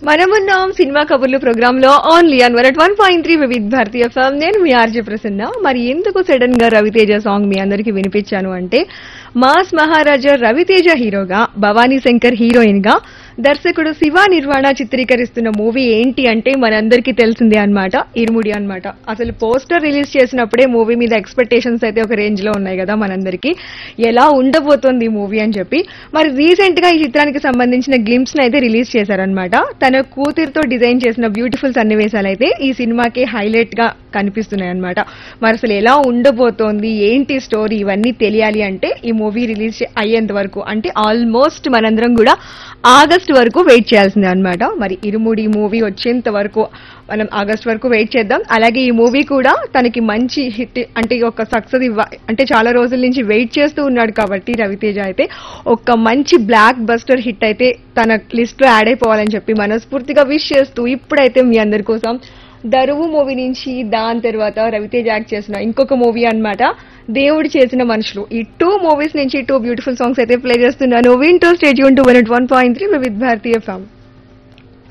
మనమున్నాం సినిమా కబుర్లు ప్రోగ్రామ్ లో only on one one point three Vividh Bharatiya film నేను మీ ఆర్జే ప్రసన్న మరి ఎందుకు సడన్ గా రవితేజ సాంగ్ మీ అందరికి వినిపించాను అంటే మాస్ మహారాజా రవితేజ హీరోగా భవానీ శంకర్ హీరోయిన్ గా దర్శకుడు శివ నిర్వాణ చిత్రీకరిస్తున్న మూవీ ఏంటి అంటే మనందరికీ తెలిసిందే అన్నమాట ఇరుముడి అన్నమాట అసలు పోస్టర్ రిలీజ్ చేసినప్పుడే మూవీ మీద ఎక్స్పెక్టేషన్స్ అయితే ఒక రేంజ్ లో ఉన్నాయి కదా మనందరికీ ఎలా ఉండబోతోంది ఈ మూవీ అని చెప్పి మరి రీసెంట్ గా ఈ చిత్రానికి సంబంధించిన గ్లిమ్స్ అయితే రిలీజ్ చేశారనమాట తన కూతురుతో డిజైన్ చేసిన బ్యూటిఫుల్ సన్నివేశాలు అయితే ఈ సినిమాకి హైలైట్ గా కనిపిస్తున్నాయి అనమాట మరి అసలు ఎలా ఉండబోతోంది ఏంటి స్టోరీ ఇవన్నీ తెలియాలి అంటే ఈ మూవీ రిలీజ్ అయ్యేంత వరకు అంటే ఆల్మోస్ట్ మనందరం కూడా ఆగస్ట్ వరకు వెయిట్ చేయాల్సిందే అన్నమాట మరి ఇరుముడి మూవీ వచ్చేంత వరకు మనం ఆగస్ట్ వరకు వెయిట్ చేద్దాం అలాగే ఈ మూవీ కూడా తనకి మంచి హిట్ అంటే ఒక సక్సెస్ ఇవ్వ అంటే చాలా రోజుల నుంచి వెయిట్ చేస్తూ ఉన్నాడు కాబట్టి రవితేజ అయితే ఒక మంచి బ్లాక్ బస్టర్ హిట్ అయితే తన లిస్ట్ లో యాడ్ అయిపోవాలని చెప్పి మనస్ఫూర్తిగా విష్ చేస్తూ ఇప్పుడైతే మీ అందరి కోసం దరువు మూవీ నుంచి దాని తర్వాత రవితేజ యాక్ట్ చేసిన ఇంకొక మూవీ అన్నమాట దేవుడు చేసిన మనుషులు ఈ టూ మూవీస్ నుంచి టూ బ్యూటిఫుల్ సాంగ్స్ అయితే ప్లే చేస్తున్నాను వింటూ stay tuned to one one point three with Bharatiya form